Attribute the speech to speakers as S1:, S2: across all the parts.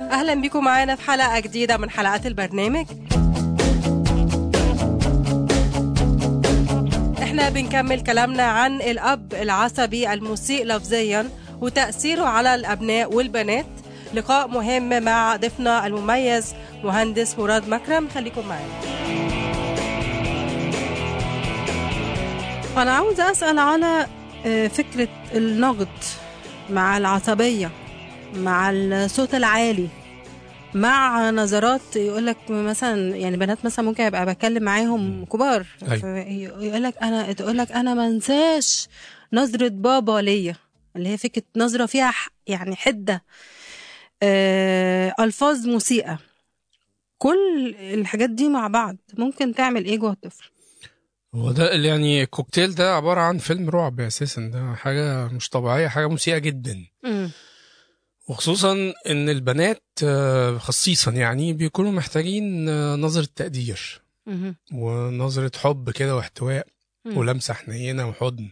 S1: أهلا بكم معانا في حلقة جديدة من حلقات البرنامج احنا بنكمل كلامنا عن الأب العصبي المسيء لفظيا وتأثيره على الأبناء والبنات لقاء مهم مع ضيفنا المميز مهندس مراد مكرم خليكم معانا
S2: أنا عاوز أسأل على آه، فكرة النقد مع العصبية مع الصوت العالي مع نظرات يقول لك مثلا يعني بنات مثلا ممكن ابقى بتكلم معاهم كبار
S3: أيوة.
S2: يقول لك انا تقول لك انا ما انساش نظرة بابا ليا اللي هي فكرة نظرة فيها ح- يعني حدة آه، ألفاظ مسيئة كل الحاجات دي مع بعض ممكن تعمل ايه جوه الطفل
S3: هو ده اللي يعني الكوكتيل ده عبارة عن فيلم رعب اساسا ده حاجة مش طبيعية حاجة مسيئة جدا
S2: مم.
S3: وخصوصا ان البنات آه، خصيصا يعني بيكونوا محتاجين آه، نظرة تقدير
S2: مهم.
S3: ونظرة حب كده واحتواء
S2: مم.
S3: ولمسة حنينة وحضن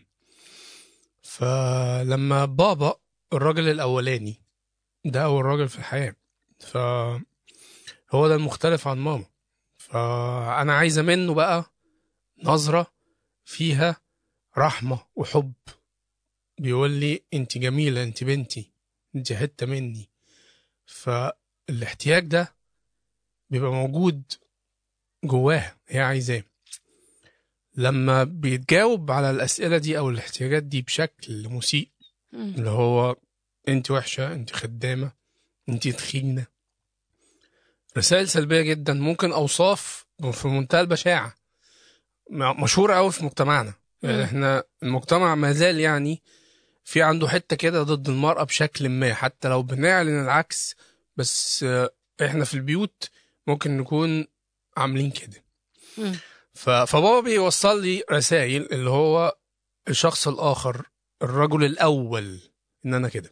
S3: فلما بابا الراجل الأولاني ده أول راجل في الحياة فهو ده المختلف عن ماما فأنا عايزة منه بقى نظرة فيها رحمة وحب بيقول لي انت جميلة انت بنتي انت حتة مني فالاحتياج ده بيبقى موجود جواها هي عايزاه لما بيتجاوب على الأسئلة دي أو الاحتياجات دي بشكل مسيء
S2: مم.
S3: اللي هو انت وحشة انت خدامة انت تخينة رسائل سلبية جدا ممكن أوصاف في منتهى البشاعة م- مشهورة أوي في مجتمعنا يعني
S2: مم.
S3: احنا المجتمع ما زال يعني في عنده حتة كده ضد المرأة بشكل ما حتى لو بنعلن العكس بس آه، احنا في البيوت ممكن نكون عاملين كده
S2: مم.
S3: ف- فبابا بيوصل لي رسائل اللي هو الشخص الآخر الرجل الأول إن أنا كده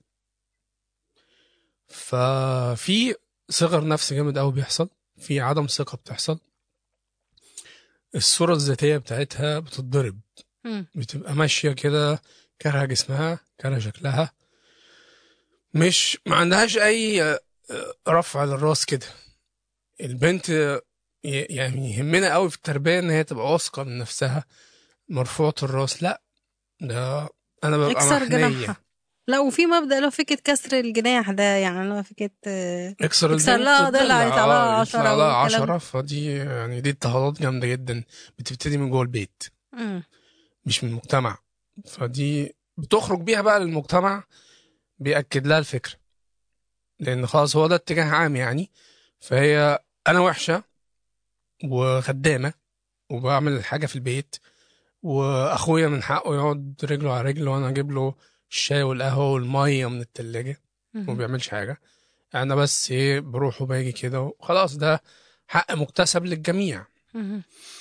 S3: ففي صغر نفس جامد قوي بيحصل في عدم ثقة بتحصل الصورة الذاتية بتاعتها بتتضرب
S2: مم.
S3: بتبقى ماشية كده كارهة جسمها كارهة شكلها مش ما عندهاش أي آه، رفع للراس كده البنت آه، ي- يعني يهمنا قوي في التربية إن هي تبقى واثقة من نفسها مرفوعة الراس لا ده أنا ببقى
S2: اكسر
S3: محنية
S2: جناحها لا وفي مبدأ لو فكرة كسر الجناح ده يعني لو فكرة آه،
S3: اكسر
S2: اكسر
S3: البنت
S2: لها ضلع
S3: الضلع،
S2: يطلع لها
S3: آه،
S2: عشرة
S3: يطلع لها
S2: والكلام
S3: عشرة فدي يعني دي اضطهادات جامدة جدا بتبتدي من جوه البيت
S2: مم.
S3: مش من المجتمع فدي بتخرج بيها بقى للمجتمع بيأكد لها الفكرة لأن خلاص هو ده اتجاه عام يعني فهي أنا وحشة وخدامة وبعمل الحاجة في البيت وأخويا من حقه يقعد رجله على رجله وأنا أجيب له الشاي والقهوة والمية من التلاجة وما
S2: مم.
S3: بيعملش حاجة أنا بس إيه بروح وباجي كده وخلاص ده حق مكتسب للجميع
S2: مم.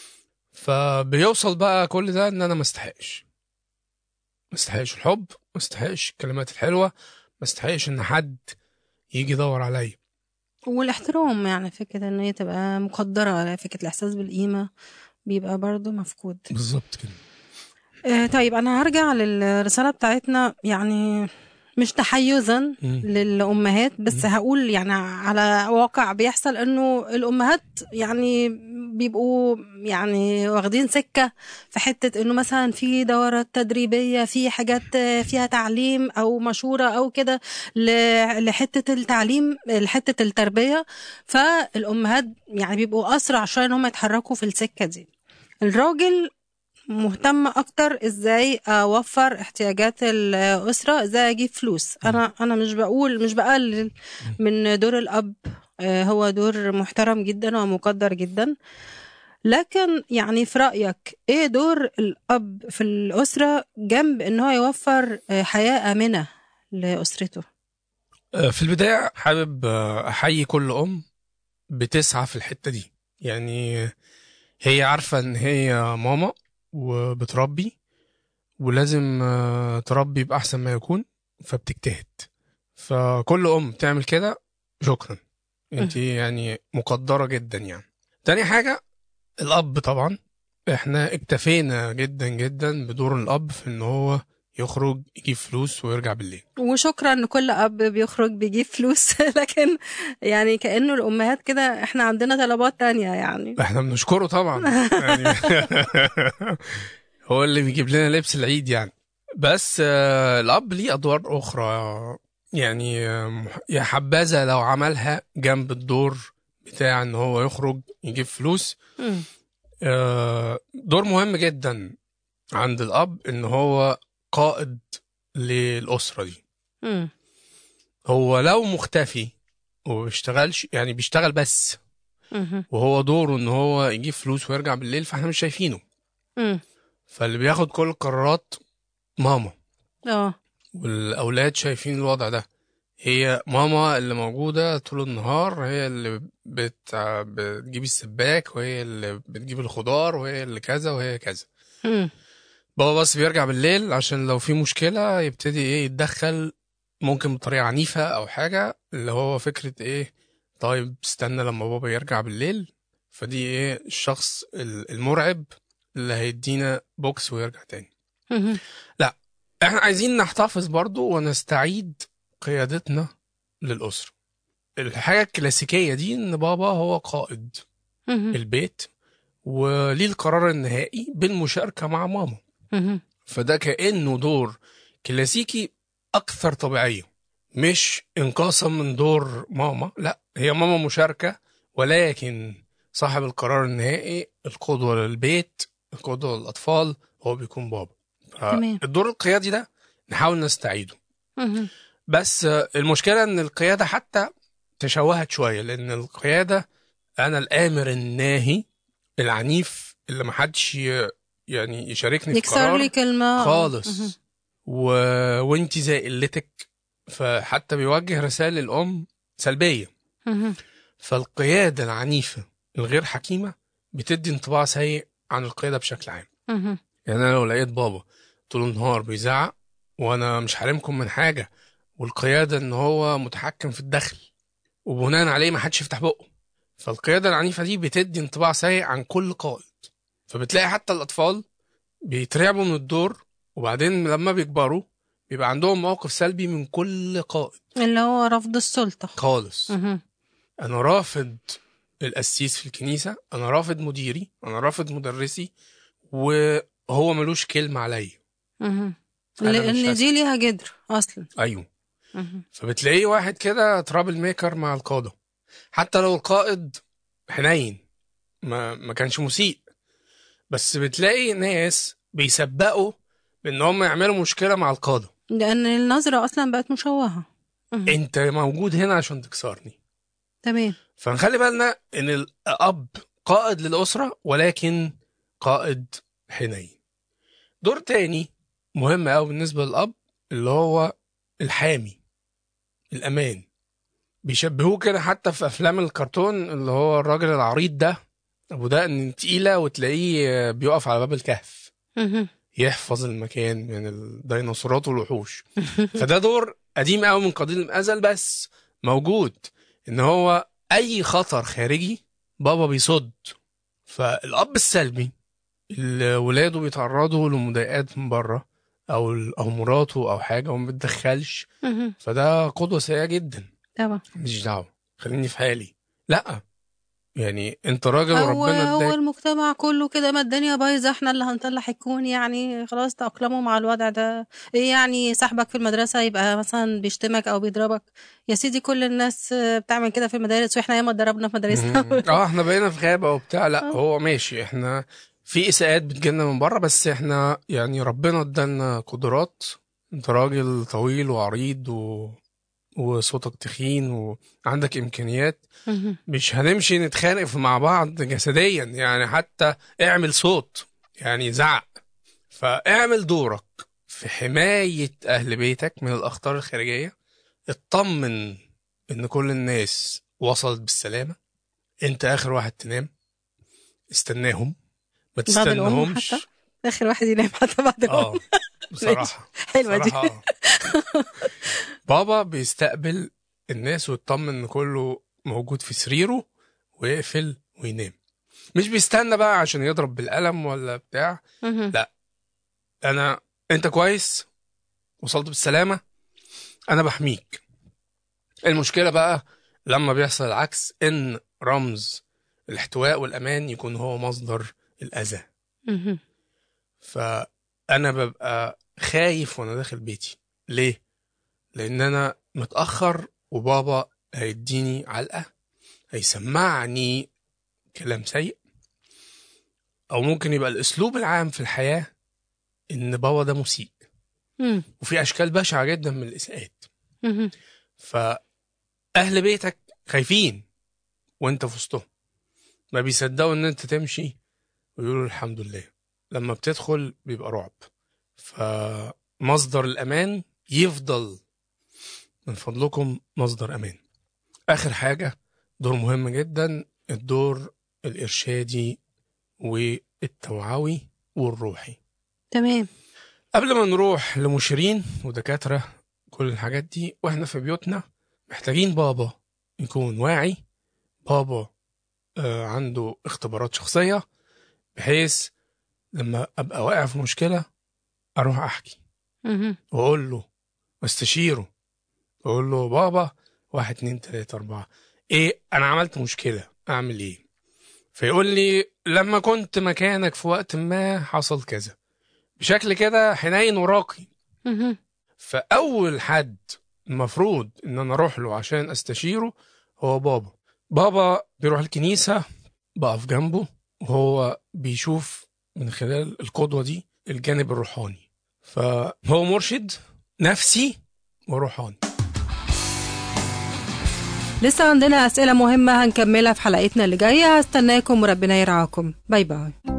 S3: فبيوصل بقى كل ده ان انا ما استحقش ما استحقش الحب ما استحقش الكلمات الحلوه ما استحقش ان حد يجي يدور عليا
S2: والاحترام يعني فكرة ان هي تبقى مقدرة فكرة الاحساس بالقيمة بيبقى برضو مفقود
S3: بالظبط كده
S2: آه طيب انا هرجع للرسالة بتاعتنا يعني مش تحيزا
S3: مم.
S2: للامهات بس هقول يعني على واقع بيحصل انه الامهات يعني بيبقوا يعني واخدين سكه في حته انه مثلا في دورات تدريبيه في حاجات فيها تعليم او مشوره او كده ل- لحته التعليم لحته التربيه فالامهات يعني بيبقوا اسرع شويه ان هم يتحركوا في السكه دي الراجل مهتم اكتر ازاي اوفر احتياجات الاسره ازاي اجيب فلوس انا انا مش بقول مش بقلل من دور الاب آه، هو دور محترم جدا ومقدر جدا لكن يعني في رايك ايه دور الاب في الاسره جنب ان هو يوفر آه، حياه امنه لاسرته
S3: آه، في البدايه حابب آه، احيي كل ام بتسعى في الحته دي يعني هي عارفه ان هي ماما وبتربي ولازم آه، تربي باحسن ما يكون فبتجتهد فكل ام تعمل كده شكرا انت يعني مقدره جدا يعني تاني حاجه الاب طبعا احنا اكتفينا جدا جدا بدور الاب في ان هو يخرج يجيب فلوس ويرجع بالليل
S2: وشكرا ان كل اب بيخرج بيجيب فلوس لكن يعني كانه الامهات كده احنا عندنا طلبات تانية يعني
S3: احنا بنشكره طبعا يعني هو اللي بيجيب لنا لبس العيد يعني بس آه، الاب ليه ادوار اخرى يعني آه، يا حبذا لو عملها جنب الدور بتاع ان هو يخرج يجيب فلوس
S2: مم.
S3: آه، دور مهم جدا عند الاب ان هو قائد للاسره دي
S2: مم.
S3: هو لو مختفي وما بيشتغلش يعني بيشتغل بس
S2: مم.
S3: وهو دوره ان هو يجيب فلوس ويرجع بالليل فاحنا مش شايفينه
S2: مم.
S3: فاللي بياخد كل القرارات ماما
S2: اه
S3: والاولاد شايفين الوضع ده هي ماما اللي موجوده طول النهار هي اللي بت... بتجيب السباك وهي اللي بتجيب الخضار وهي اللي كذا وهي كذا
S2: مم.
S3: بابا بس بيرجع بالليل عشان لو في مشكله يبتدي ايه يتدخل ممكن بطريقه عنيفه او حاجه اللي هو فكره ايه طيب استنى لما بابا يرجع بالليل فدي ايه الشخص ال- المرعب اللي هيدينا بوكس ويرجع تاني
S2: مم.
S3: احنا عايزين نحتفظ برضو ونستعيد قيادتنا للأسرة الحاجة الكلاسيكية دي ان بابا هو قائد
S2: مم.
S3: البيت وليه القرار النهائي بالمشاركة مع ماما
S2: مم.
S3: فده كأنه دور كلاسيكي أكثر طبيعية مش انقاصا من دور ماما لا هي ماما مشاركة ولكن صاحب القرار النهائي القدوة للبيت القدوة للأطفال هو بيكون بابا
S2: تمام.
S3: الدور القيادي ده نحاول نستعيده
S2: مم.
S3: بس آه، المشكلة ان القيادة حتى تشوهت شوية لان القيادة انا الامر الناهي العنيف اللي محدش ي- يعني يشاركني في
S2: يكسر
S3: قرار
S2: لي كلمة مم.
S3: خالص و... وانت زي قلتك فحتى بيوجه رسائل للام سلبية
S2: مم.
S3: فالقيادة العنيفة الغير حكيمة بتدي انطباع سيء عن القيادة بشكل عام
S2: مم.
S3: يعني انا لو لقيت بابا طول النهار بيزعق وانا مش حارمكم من حاجه والقياده ان هو متحكم في الدخل وبناء عليه ما حدش يفتح بقه فالقياده العنيفه دي بتدي انطباع سيء عن كل قائد فبتلاقي حتى الاطفال بيترعبوا من الدور وبعدين لما بيكبروا بيبقى عندهم موقف سلبي من كل قائد
S2: اللي هو رفض السلطة
S3: خالص
S2: مم.
S3: انا رافض القسيس في الكنيسه انا رافض مديري انا رافض مدرسي وهو ملوش كلمه عليا
S2: مم.
S3: أنا مش
S2: لأن
S3: هسمع.
S2: دي ليها جدر أصلا
S3: ايوه
S2: مم.
S3: فبتلاقيه واحد كده ترابل ميكر مع القاده حتى لو القائد حنين ما ما كانش مسيء بس بتلاقي ناس بيسبقوا بان هم يعملوا مشكله مع القاده
S2: لأن النظرة أصلا بقت مشوهة مم.
S3: انت موجود هنا عشان تكسرني
S2: تمام
S3: فنخلي بالنا ان الاب قائد للاسره ولكن قائد حنين دور تاني مهم قوي بالنسبه للاب اللي هو الحامي الامان بيشبهوه كده حتى في افلام الكرتون اللي هو الراجل العريض ده ابو دقن تقيله وتلاقيه بيقف على باب الكهف
S2: مم.
S3: يحفظ المكان من الديناصورات والوحوش فده دور قديم قوي من قديم الازل بس موجود ان هو اي خطر خارجي بابا بيصد فالاب السلبي اللي ولاده بيتعرضوا لمضايقات من بره او او مراته او حاجه وما بتدخلش
S2: مم.
S3: فده قدوه سيئه جدا
S2: طبعا
S3: مش دعوه خليني في حالي لا يعني انت راجل
S2: هو
S3: وربنا
S2: هو
S3: اداك
S2: المجتمع كله كده ما الدنيا بايظه احنا اللي هنطلع الكون يعني خلاص تأقلموا مع الوضع ده ايه يعني صاحبك في المدرسه يبقى مثلا بيشتمك او بيضربك يا سيدي كل الناس آه، بتعمل كده في المدارس واحنا ياما اتضربنا في مدارسنا
S3: مم. اه احنا بقينا في غابه وبتاع لا
S2: آه.
S3: هو ماشي احنا في اساءات بتجيلنا من بره بس احنا يعني ربنا ادالنا قدرات انت راجل طويل وعريض و... وصوتك تخين وعندك امكانيات
S2: مهم.
S3: مش هنمشي نتخانق مع بعض جسديا يعني حتى اعمل صوت يعني زعق فاعمل دورك في حماية أهل بيتك من الأخطار الخارجية اطمن إن كل الناس وصلت بالسلامة أنت آخر واحد تنام استناهم ما
S2: بعد الأم
S3: تستناهمش
S2: حتى؟ اخر واحد ينام حتى بعد
S3: اه
S2: الأم
S3: بصراحة
S2: حلوه دي
S3: بصراحة آه. بابا بيستقبل الناس ويطمن ان كله موجود في سريره ويقفل وينام مش بيستنى بقى عشان يضرب بالقلم ولا بتاع
S2: مهم.
S3: انا انت كويس وصلت بالسلامه انا بحميك المشكله بقى لما بيحصل العكس ان رمز الاحتواء والامان يكون هو مصدر الاذى
S2: مهم.
S3: فانا ببقى خايف وانا داخل بيتي ليه لان انا متاخر وبابا هيديني علقه هيسمعني كلام سيء او ممكن يبقى الاسلوب العام في الحياه ان بابا ده مسيء
S2: مم.
S3: وفي اشكال بشعه جدا من الاساءات
S2: مهم.
S3: فاهل بيتك خايفين وانت في وسطهم ما بيصدقوا ان انت تمشي ويقولوا الحمد لله لما بتدخل بيبقى رعب فمصدر الامان يفضل من فضلكم مصدر امان اخر حاجه دور مهم جدا الدور الارشادي والتوعوي والروحي
S2: تمام
S3: قبل ما نروح لمشيرين ودكاترة كل الحاجات دي واحنا في بيوتنا محتاجين بابا يكون واعي بابا آه عنده اختبارات شخصية بحيث لما ابقى واقع في مشكلة اروح احكي
S2: مهم.
S3: واقول له واستشيره واقول له بابا واحد اتنين تلاتة اربعة ايه انا عملت مشكلة اعمل ايه فيقول لي لما كنت مكانك في وقت ما حصل كذا بشكل كده حنين وراقي
S2: مهم.
S3: فاول حد المفروض ان انا اروح له عشان استشيره هو بابا بابا بيروح الكنيسة بقف جنبه وهو بيشوف من خلال القدوة دي الجانب الروحاني فهو مرشد نفسي وروحاني
S2: لسه عندنا أسئلة مهمة هنكملها في حلقتنا اللي جاية هستناكم وربنا يرعاكم باي باي